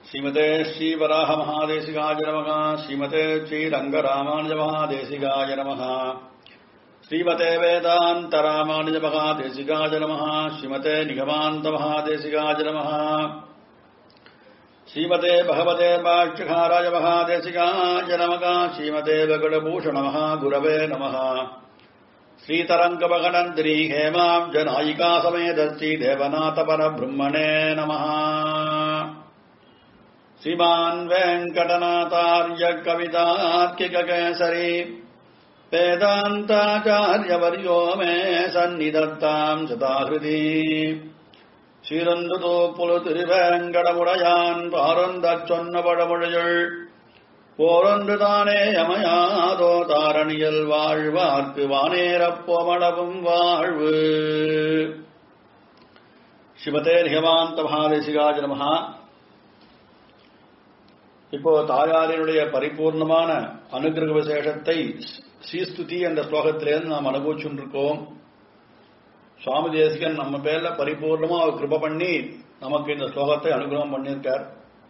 श्रीमते श्रीवराह महादेशिकाय नमः श्रीमते श्रीरङ्गरामानुज महादेशिकाय नमः श्रीमते वेदान्त रामानुज महादेशिकाय नमः श्रीमते निगमान्त महादेशिकाय नमः श्रीमते भगवते भाष्यकाराय महादेशिकाय नमः श्रीमते वेङ्कटभूषण महागुरवे नमः श्रीतरङ्गमगनन्दिनी हेमाम् जनायिका समेत श्रीदेवनाथपरब्रह्मणे नमः श्रीमान् वेङ्कटनाथार्य कवितार्किककेसरी वेदान्ताचार्यवर्यो मे सन्निधत्ताम् सदाहृदि சீரந்துதோ புலு திருவேங்கடமுடையான் பாரந்தச் சொன்ன பழமொழியுள் போரொன்று தானே அமையாதோ தாரணியல் வாழ்வார்க்கு வானேரப்போமளவும் வாழ்வு சிவதே நிகமாந்த மகாதேசிகாஜ நமஹா இப்போ தாயாரினுடைய பரிபூர்ணமான அனுகிரக விசேஷத்தை ஸ்ரீஸ்துதி என்ற ஸ்லோகத்திலிருந்து நாம் அனுபவிச்சுருக்கோம் சுவாமி தேசிகன் நம்ம பேர்ல பரிபூர்ணமா அவர் கிருப பண்ணி நமக்கு இந்த ஸ்லோகத்தை அனுகிரகம் பண்ணியிருக்கார்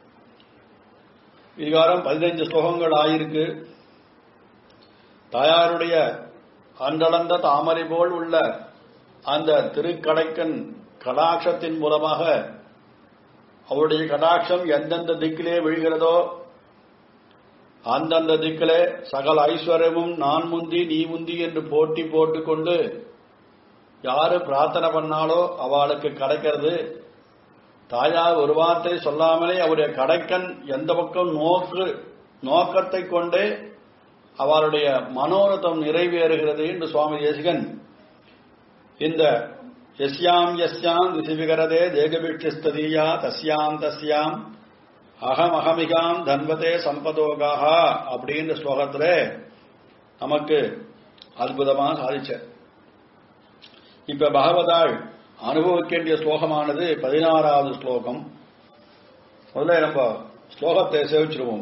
இதுகாரம் பதினைஞ்சு ஸ்லோகங்கள் ஆயிருக்கு தாயாருடைய அன்றளந்த தாமரை போல் உள்ள அந்த திருக்கடைக்கன் கடாட்சத்தின் மூலமாக அவருடைய கடாட்சம் எந்தெந்த திக்கிலே விழுகிறதோ அந்தந்த திக்கிலே சகல ஐஸ்வர்யமும் நான் முந்தி நீ முந்தி என்று போட்டி போட்டுக்கொண்டு யாரு பிரார்த்தனை பண்ணாலோ அவளுக்கு கிடைக்கிறது தாயார் ஒரு வார்த்தை சொல்லாமலே அவருடைய கடைக்கன் எந்த பக்கம் நோக்கு நோக்கத்தை கொண்டே அவளுடைய மனோரதம் நிறைவேறுகிறது என்று சுவாமி தேசிகன் இந்த எஸ்யாம் எஸ்யாம் திசிவிகரதே தேகபிக்ஷஸ்ததீயா தஸ்யாம் தஸ்யாம் அகம் அகமிகாம் தன்வதே சம்பதோகாக அப்படின்ற ஸ்லோகத்துல நமக்கு அற்புதமாக சாதிச்ச இப்ப பகவதாள் அனுபவிக்க வேண்டிய ஸ்லோகமானது பதினாறாவது ஸ்லோகம் முதல்ல நம்ம ஸ்லோகத்தை சேவிச்சிருவோம்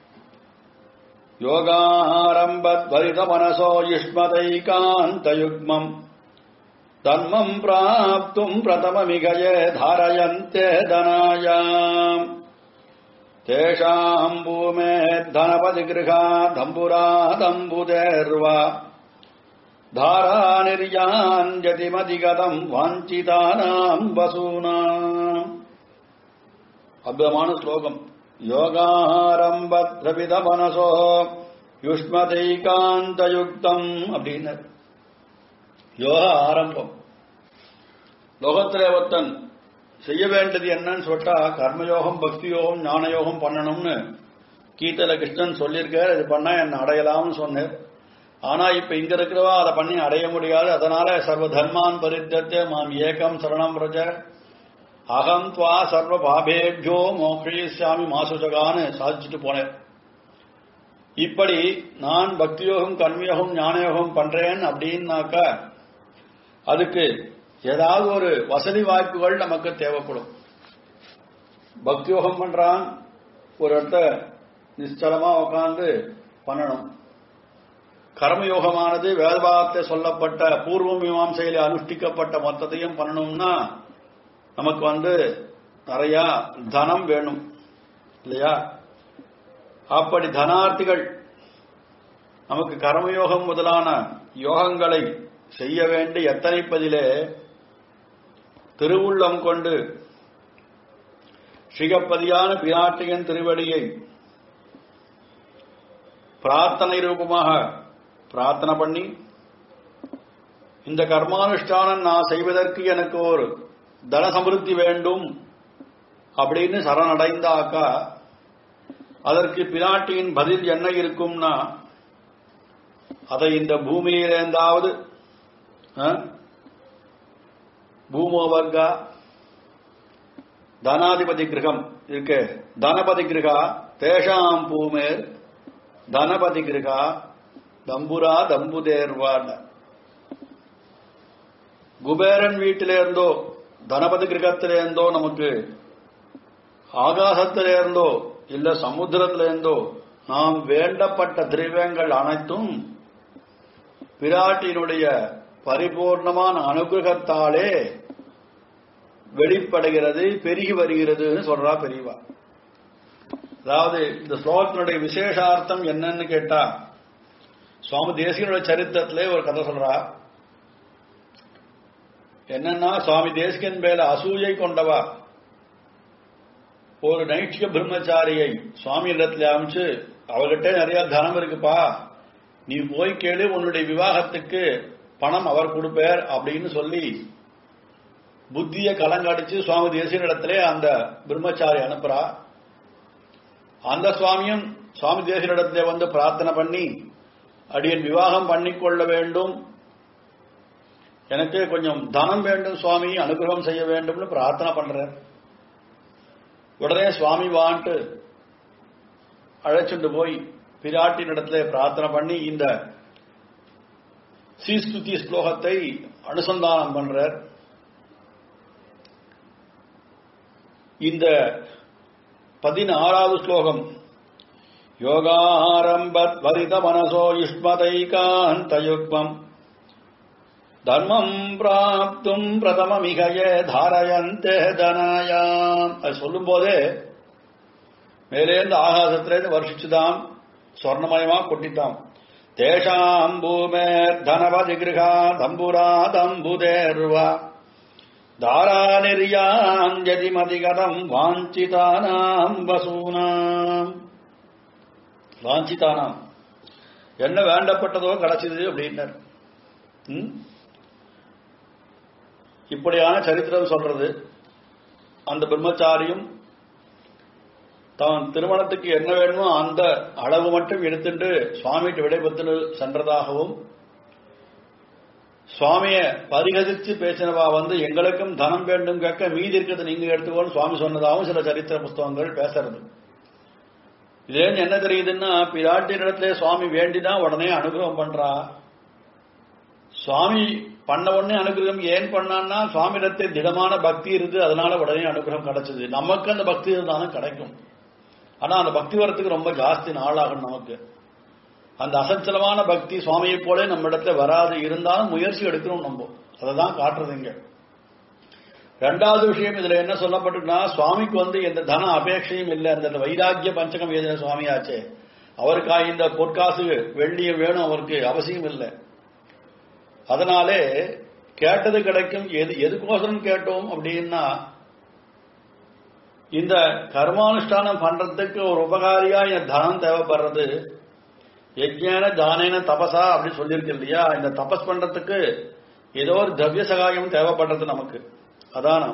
யோகாரம்பத் வரித மனசோ யுஷ்மதைகாந்தயுக்மம் தர்மம் பிராப்தும் பிரதமமிகயே தாரயந்தே தனாயாம் தேஷாம் பூமே தனபதி கிருகா தம்புரா தம்புதேர்வா தாரா நிர்யாஞ்சதிமதிகதம் வாஞ்சிதானாம் வசூனாம் அற்புதமான ஸ்லோகம் யோகாரம்பத் திரவித மனசோ யுஷ்மதைகாந்தயுக்தம் அப்படின்னு யோக ஆரம்பம் லோகத்திலே ஒருத்தன் செய்ய வேண்டியது என்னன்னு சொல்லிட்டா கர்மயோகம் பக்தி யோகம் ஞான யோகம் பண்ணணும்னு கீதல கிருஷ்ணன் சொல்லியிருக்கார் இது பண்ணா என்ன அடையலாம்னு சொன்னார் ஆனா இப்ப இங்க இருக்கிறவா அதை பண்ணி அடைய முடியாது அதனால சர்வ தர்மான் பரித்தத்தை மாம் ஏகம் சரணம் பிரஜ அகம் துவா சர்வ பாபேபியோ மோக்ஷயிசாமி மாசுஜகான்னு சாதிச்சுட்டு போனேன் இப்படி நான் பக்தியோகம் கர்மயோகம் ஞானயோகம் பண்றேன் அப்படின்னாக்கா அதுக்கு ஏதாவது ஒரு வசதி வாய்ப்புகள் நமக்கு தேவைப்படும் பக்தியோகம் பண்றான் ஒரு இடத்த நிச்சலமா உட்காந்து பண்ணணும் கர்மயோகமானது வேதபாகத்தை சொல்லப்பட்ட பூர்வ மீமாசையில அனுஷ்டிக்கப்பட்ட மொத்தத்தையும் பண்ணணும்னா நமக்கு வந்து நிறைய தனம் வேணும் இல்லையா அப்படி தனார்த்திகள் நமக்கு கர்மயோகம் முதலான யோகங்களை செய்ய வேண்டி எத்தனைப்பதிலே திருவுள்ளம் கொண்டு ஸ்ரீகப்பதியான பிராட்டியின் திருவடியை பிரார்த்தனை ரூபமாக பிரார்த்தனை பண்ணி இந்த கர்மானுஷ்டானம் நான் செய்வதற்கு எனக்கு ஒரு தன சமிருத்தி வேண்டும் அப்படின்னு சரணடைந்தாக்கா அதற்கு பிராட்டியின் பதில் என்ன இருக்கும்னா அதை இந்த பூமியிலேந்தாவது பூமோவர்கா தனாதிபதி கிரகம் இருக்கு தனபதி கிரகா தேஷாம் பூமேர் தனபதி கிரகா தம்புரா தம்புதேர்வான் குபேரன் வீட்டில இருந்தோ தனபதி கிரகத்தில இருந்தோ நமக்கு ஆகாசத்தில இருந்தோ இல்ல சமுத்திரத்தில இருந்தோ நாம் வேண்டப்பட்ட திரவியங்கள் அனைத்தும் பிராட்டியினுடைய பரிபூர்ணமான அனுகிரகத்தாலே வெளிப்படுகிறது பெருகி வருகிறதுன்னு சொல்றா பெரியவா அதாவது இந்த ஸ்லோகத்தினுடைய விசேஷார்த்தம் என்னன்னு கேட்டா சுவாமி தேசிகனுடைய சரித்திரத்திலே ஒரு கதை சொல்றா என்னன்னா சுவாமி தேசிகன் மேல அசூயை கொண்டவா ஒரு நைட்சிக பிரம்மச்சாரியை சுவாமி இடத்துல அமைச்சு அவகிட்ட நிறைய தனம் இருக்குப்பா நீ போய் கேளு உன்னுடைய விவாகத்துக்கு பணம் அவர் கொடுப்பார் அப்படின்னு சொல்லி புத்திய கலங்கடிச்சு சுவாமி தேசிய இடத்துல அந்த பிரம்மச்சாரி அனுப்புறா அந்த சுவாமியும் சுவாமி தேசிய இடத்துல வந்து பிரார்த்தனை பண்ணி அடியன் விவாகம் பண்ணிக்கொள்ள வேண்டும் எனக்கு கொஞ்சம் தனம் வேண்டும் சுவாமி அனுகிரகம் செய்ய வேண்டும்னு பிரார்த்தனை பண்றார் உடனே சுவாமி வான்ட்டு அழைச்சுண்டு போய் பிராட்டின் இடத்துல பிரார்த்தனை பண்ணி இந்த சீஸ்துதி ஸ்லோகத்தை அனுசந்தானம் பண்றார் இந்த பதினாறாவது ஸ்லோகம் யோகாரம்பத் வரித மனசோ யுஷ்மதைகாந்தயுக்மம் தர்மம் பிராப்தும் பிரதமமிகையே தாரயந்தே தனாயாம் அது சொல்லும் போதே மேலேந்து ஆகாசத்திலேருந்து வருஷிச்சுதாம் சொர்ணமயமா கொட்டித்தாம் தேஷாம் பூமேர் தனவதி கிருகா தம்புரா தம்புதேர்வா தாரா நிர்யாம் ஜதிமதிகதம் வாஞ்சிதானாம் வசூனாம் வாஞ்சிதானாம் என்ன வேண்டப்பட்டதோ கிடைச்சது அப்படின்னார் ம்? இப்படியான சரித்திரம் சொல்றது அந்த பிரம்மச்சாரியும் தான் திருமணத்துக்கு என்ன வேணுமோ அந்த அளவு மட்டும் எடுத்துட்டு சுவாமிகிட்ட விடைபெற்று சென்றதாகவும் சுவாமிய பரிகசித்து பேசினவா வந்து எங்களுக்கும் தனம் வேண்டும் கேட்க மீதி இருக்கிறது நீங்க எடுத்துக்கோன்னு சுவாமி சொன்னதாகவும் சில சரித்திர புஸ்தகங்கள் பேசுறது இதே என்ன தெரியுதுன்னா பிராட்டின் இடத்துல சுவாமி வேண்டிதான் உடனே அனுகிரகம் பண்றா சுவாமி பண்ண உடனே அனுகிரகம் ஏன் பண்ணான்னா சுவாமி இடத்தில் திடமான பக்தி இருந்து அதனால உடனே அனுகிரகம் கிடைச்சது நமக்கு அந்த பக்தி இருந்தாலும் கிடைக்கும் ஆனா அந்த பக்தி வரத்துக்கு ரொம்ப ஜாஸ்தி நாளாகும் நமக்கு அந்த அசஞ்சலமான பக்தி சுவாமியை போல நம்ம இடத்துல வராது இருந்தாலும் முயற்சி எடுக்கணும் நம்ம அதை தான் காட்டுறது இங்க ரெண்டாவது விஷயம் இதுல என்ன சொல்லப்பட்டிருக்குன்னா சுவாமிக்கு வந்து எந்த தன அபேட்சையும் இல்லை அந்த வைராக்கிய பஞ்சகம் எழுதின சுவாமியாச்சே அவருக்கா இந்த பொற்காசு வெள்ளியும் வேணும் அவருக்கு அவசியம் இல்லை அதனாலே கேட்டது கிடைக்கும் எது எதுக்கோசரம் கேட்டோம் அப்படின்னா இந்த கர்மானுஷ்டானம் பண்றதுக்கு ஒரு உபகாரியா என் தனம் தேவைப்படுறது யஜ்ஞான தானேன தபசா அப்படின்னு சொல்லியிருக்கு இல்லையா இந்த தபஸ் பண்றதுக்கு ஏதோ ஒரு திரவிய சகாயம் தேவைப்படுறது நமக்கு அதானா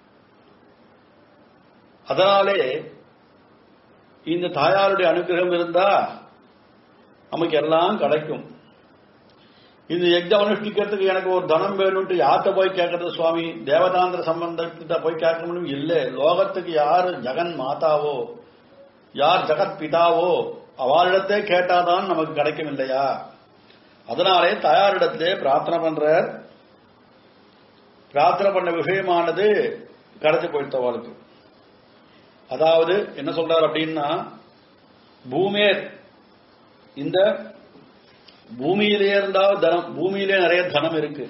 அதனாலே இந்த தாயாருடைய அனுகிரகம் இருந்தா நமக்கு எல்லாம் கிடைக்கும் இந்த யஜ்ஞ அனுஷ்டிக்கிறதுக்கு எனக்கு ஒரு தனம் வேணும்ட்டு யார்கிட்ட போய் கேட்கறது சுவாமி தேவதாந்திர சம்பந்தத்திட்ட போய் கேட்க முடியும் இல்லை லோகத்துக்கு யாரு ஜெகன் மாதாவோ யார் ஜெகத் பிதாவோ அவளிடத்தே கேட்டாதான் நமக்கு கிடைக்கும் இல்லையா அதனாலே தயாரிடத்திலே பிரார்த்தனை பண்றார் பிரார்த்தனை பண்ண விஷயமானது கிடைச்சு போயிட்டவாளுக்கு அதாவது என்ன சொல்றார் அப்படின்னா பூமேர் இந்த பூமியிலே இருந்தால் தனம் பூமியிலே நிறைய தனம் இருக்கு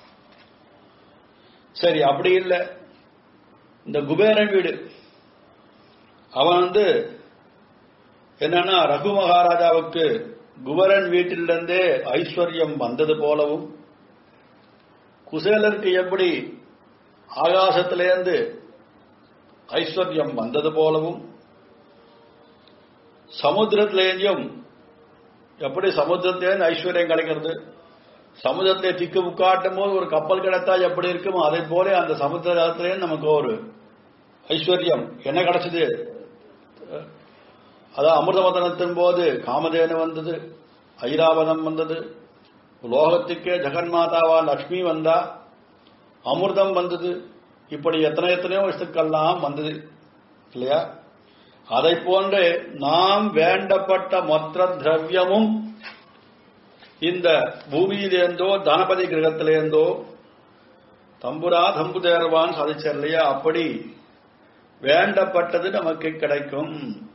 சரி அப்படி இல்லை இந்த குபேரன் வீடு அவன் வந்து என்னன்னா ரகு மகாராஜாவுக்கு குபரன் வீட்டிலிருந்தே ஐஸ்வர்யம் வந்தது போலவும் குசேலருக்கு எப்படி ஆகாசத்திலேருந்து ஐஸ்வர்யம் வந்தது போலவும் சமுத்திரத்திலேயும் எப்படி சமுத்திரத்திலேருந்து ஐஸ்வர்யம் கிடைக்கிறது சமுதிரத்தை திக்கு முக்காட்டும் போது ஒரு கப்பல் கிடைத்தா எப்படி இருக்குமோ அதை போல அந்த சமுத்திரத்திலேருந்து நமக்கு ஒரு ஐஸ்வர்யம் என்ன கிடைச்சது அதான் அமிர்தவதனத்தின் போது காமதேனு வந்தது ஐராவதம் வந்தது லோகத்துக்கே ஜெகன்மாதாவா லக்ஷ்மி வந்தா அமிர்தம் வந்தது இப்படி எத்தனை எத்தனையோ வஸ்துக்கள்லாம் வந்தது இல்லையா அதை போன்று நாம் வேண்டப்பட்ட மொத்த திரவியமும் இந்த பூமியிலேருந்தோ தனபதி கிரகத்திலேருந்தோ தம்புரா தம்பு தேர்வான் சாதிச்சார் இல்லையா அப்படி வேண்டப்பட்டது நமக்கு கிடைக்கும்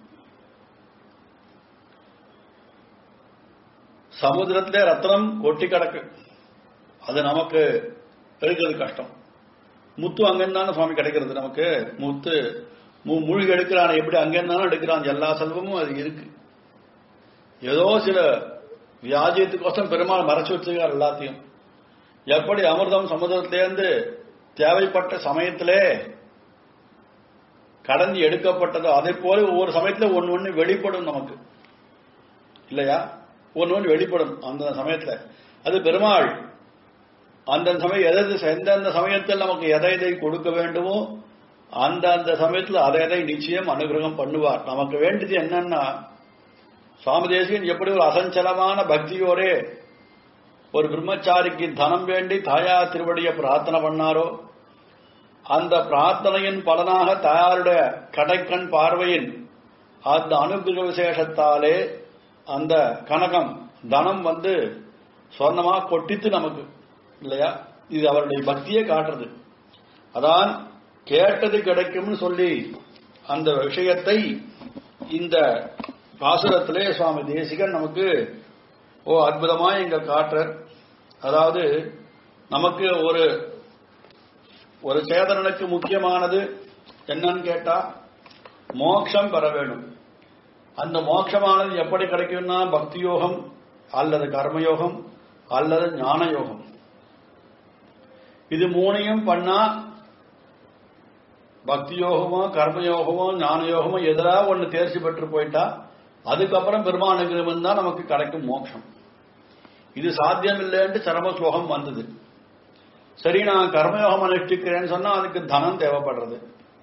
சமுதிரத்திலே ரத்னம் கொட்டி கிடக்கு அது நமக்கு எடுக்கிறது கஷ்டம் முத்து அங்கிருந்தான சுவாமி கிடைக்கிறது நமக்கு முத்து மூ- மூழ்கி எடுக்கிறான் எப்படி அங்க இருந்தாலும் எடுக்கிறான் எல்லா செல்வமும் அது இருக்கு ஏதோ சில வியாஜியத்துக்கோசம் பெருமாள் மறைச்சு வச்சிருக்கார் எல்லாத்தையும் எப்படி அமிர்தம் சமுதிரத்திலேருந்து தேவைப்பட்ட சமயத்திலே கடந்து எடுக்கப்பட்டதோ அதே போல ஒவ்வொரு சமயத்துல ஒன்னு ஒண்ணு வெளிப்படும் நமக்கு இல்லையா ஒன்னு ஒண்ணு வெளிப்படும் அந்த சமயத்துல அது பெருமாள் அந்தந்த சமயம் எதாவது எந்தெந்த சமயத்தில் நமக்கு எதை எதை கொடுக்க வேண்டுமோ அந்த அந்த சமயத்துல அதை எதை நிச்சயம் அனுகிரகம் பண்ணுவார் நமக்கு வேண்டியது என்னன்னா சுவாமி தேசிகன் எப்படி ஒரு அசஞ்சலமான பக்தியோரே ஒரு பிரம்மச்சாரிக்கு தனம் வேண்டி தாயா திருவடியை பிரார்த்தனை பண்ணாரோ அந்த பிரார்த்தனையின் பலனாக தாயாருடைய கடைக்கண் பார்வையின் அந்த அனுகிரக விசேஷத்தாலே அந்த கனகம் தனம் வந்து சொர்ணமா கொட்டித்து நமக்கு இல்லையா இது அவருடைய பக்தியை காட்டுறது அதான் கேட்டது கிடைக்கும்னு சொல்லி அந்த விஷயத்தை இந்த பாசுரத்திலே சுவாமி தேசிகன் நமக்கு ஓ அற்புதமா இங்க காட்டுறார் அதாவது நமக்கு ஒரு ஒரு சேதனனுக்கு முக்கியமானது என்னன்னு கேட்டா மோட்சம் பெற வேணும் அந்த மோட்சமானது எப்படி கிடைக்கும்னா பக்தி யோகம் அல்லது கர்மயோகம் அல்லது ஞான யோகம் இது மூணையும் பண்ணா பக்தி யோகமோ கர்மயோகமோ ஞான யோகமோ எதிரா ஒண்ணு தேர்ச்சி பெற்று போயிட்டா அதுக்கப்புறம் பெருமானுகிரகம் தான் நமக்கு கிடைக்கும் மோட்சம் இது சாத்தியம் இல்லைன்ட்டு சரம ஸ்லோகம் வந்தது சரி நான் கர்மயோகம் அனுஷ்டிக்கிறேன்னு சொன்னா அதுக்கு தனம் தேவைப்படுறது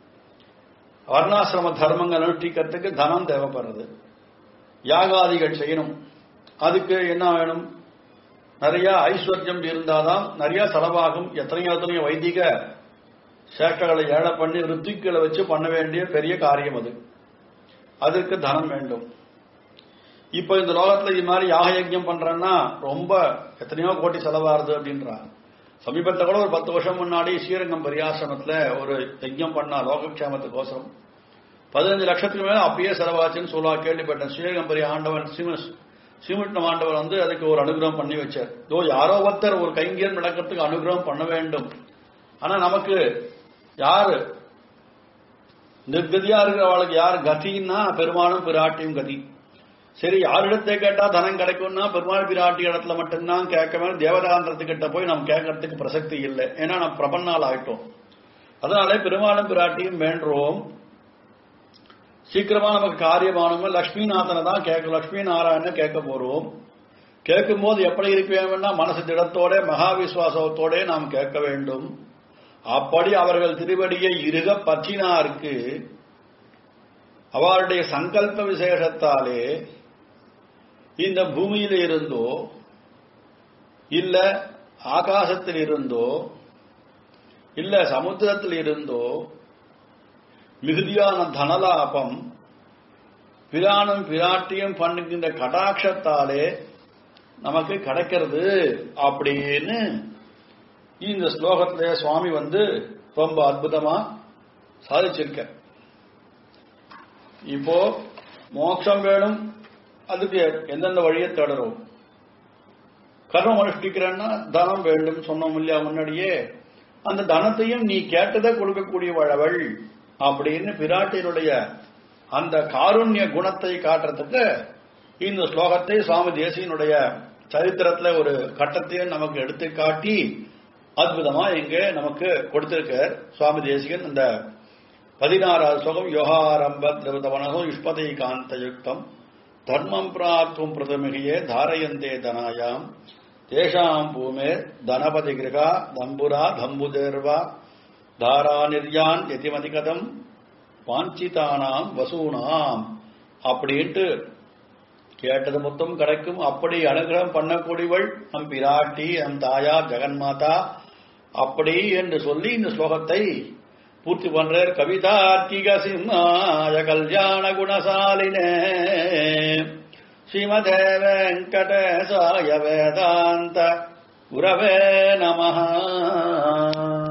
வர்ணாசிரம தர்மங்கள் அனுஷ்டிக்கிறதுக்கு தனம் தேவைப்படுறது யாகாதிகள் செய்யணும் அதுக்கு என்ன வேணும் நிறைய ஐஸ்வர்யம் இருந்தாதான் நிறைய செலவாகும் எத்தனையோ எத்தனையோ வைதிக சேஷ்டங்களை ஏழை பண்ணி ரித்திக்களை வச்சு பண்ண வேண்டிய பெரிய காரியம் அது அதுக்கு தனம் வேண்டும் இப்போ இந்த லோகத்துல இது மாதிரி யாக யஜ்யம் பண்றேன்னா ரொம்ப எத்தனையோ கோடி செலவாருது அப்படின்றாங்க சமீபத்தில் கூட ஒரு பத்து வருஷம் முன்னாடி ஸ்ரீரங்கம் பரியாசிரமத்துல ஒரு யஜ்யம் பண்ணா லோகக்ஷேமத்துக்கோசரம் பதினஞ்சு லட்சத்துக்கு மேல அப்பயே செலவாச்சுன்னு சொல்லுவா கேள்விப்பட்டேன் ஸ்ரீரங்கம் பெரிய ஆண்டவன் ஸ்ரீமஸ் ஸ்ரீமுட்டம் ஆண்டவர் வந்து அதுக்கு ஒரு அனுகிரகம் பண்ணி வச்சார் இதோ யாரோ ஒருத்தர் ஒரு கைங்கேர் நடக்கிறதுக்கு அனுகிரகம் பண்ண வேண்டும் ஆனா நமக்கு யாரு நிர்கதியா இருக்கிறவளுக்கு யார் கதின்னா பெருமாளும் பிராட்டியும் கதி சரி யாரிடத்தை கேட்டா தனம் கிடைக்கும்னா பெருமாள் பிராட்டி இடத்துல மட்டும்தான் கேட்க வேணும் தேவதாந்திரத்துக்கிட்ட போய் நம்ம கேட்கறதுக்கு பிரசக்தி இல்லை ஏன்னா நம்ம பிரபன்னால் ஆயிட்டோம் அதனால பெருமாளும் பிராட்டியும் வேண்டுறோம் சீக்கிரமா நமக்கு காரியமானவங்க லட்சுமிநாதனை தான் கேட்க லட்சுமி நாராயணனை கேட்க போறோம் கேட்கும் போது எப்படி இருக்க வேண்டும்னா மனசு திடத்தோட மகா விசுவாசத்தோட நாம் கேட்க வேண்டும் அப்படி அவர்கள் திருவடியை இருக பற்றினாருக்கு அவருடைய சங்கல்ப விசேஷத்தாலே இந்த பூமியில இருந்தோ இல்ல ஆகாசத்தில் இருந்தோ இல்ல சமுத்திரத்தில் இருந்தோ மிகுதியான தனலாபம் பிரானும் பிராட்டியும் பண்ணுகின்ற கடாட்சத்தாலே நமக்கு கிடைக்கிறது அப்படின்னு இந்த ஸ்லோகத்திலே சுவாமி வந்து ரொம்ப அற்புதமா சாதிச்சிருக்க இப்போ மோட்சம் வேணும் அதுக்கு எந்தெந்த வழியை தேடுறோம் கர்மம் அனுஷ்டிக்கிறேன்னா தனம் வேண்டும் சொன்னோம் இல்லையா முன்னாடியே அந்த தனத்தையும் நீ கேட்டதை கொடுக்கக்கூடிய வழவள் அப்படின்னு பிராட்டியினுடைய அந்த காருண்ய குணத்தை காட்டுறதுக்கு இந்த ஸ்லோகத்தை சுவாமி தேசியனுடைய சரித்திரத்துல ஒரு கட்டத்தையும் நமக்கு எடுத்து காட்டி அற்புதமா இங்க நமக்கு கொடுத்திருக்க சுவாமி தேசிகன் இந்த பதினாறாவது ஸ்லோகம் யோகாரம்ப திரவிதவனகம் யுஷ்பதை காந்த யுக்தம் தர்மம் பிராப்தும் பிரதமிகையே தாரயந்தே தனாயாம் தேஷாம் பூமே தனபதி கிரகா தம்புரா தம்புதேர்வா தாரா நிர்யான் எதிமதிகதம் வாஞ்சிதானாம் வசூனாம் அப்படின்ட்டு கேட்டது மொத்தம் கிடைக்கும் அப்படி அனுகிரகம் பண்ணக்கூடியவள் நம் பிராட்டி நம் தாயார் ஜெகன்மாதா அப்படி என்று சொல்லி இந்த ஸ்லோகத்தை பூர்த்தி பண்றார் கவிதார்த்திக சிம்மாய கல்யாண குணசாலினே ஸ்ரீமதே வெங்கடேசாய வேதாந்த குரவே நமஹ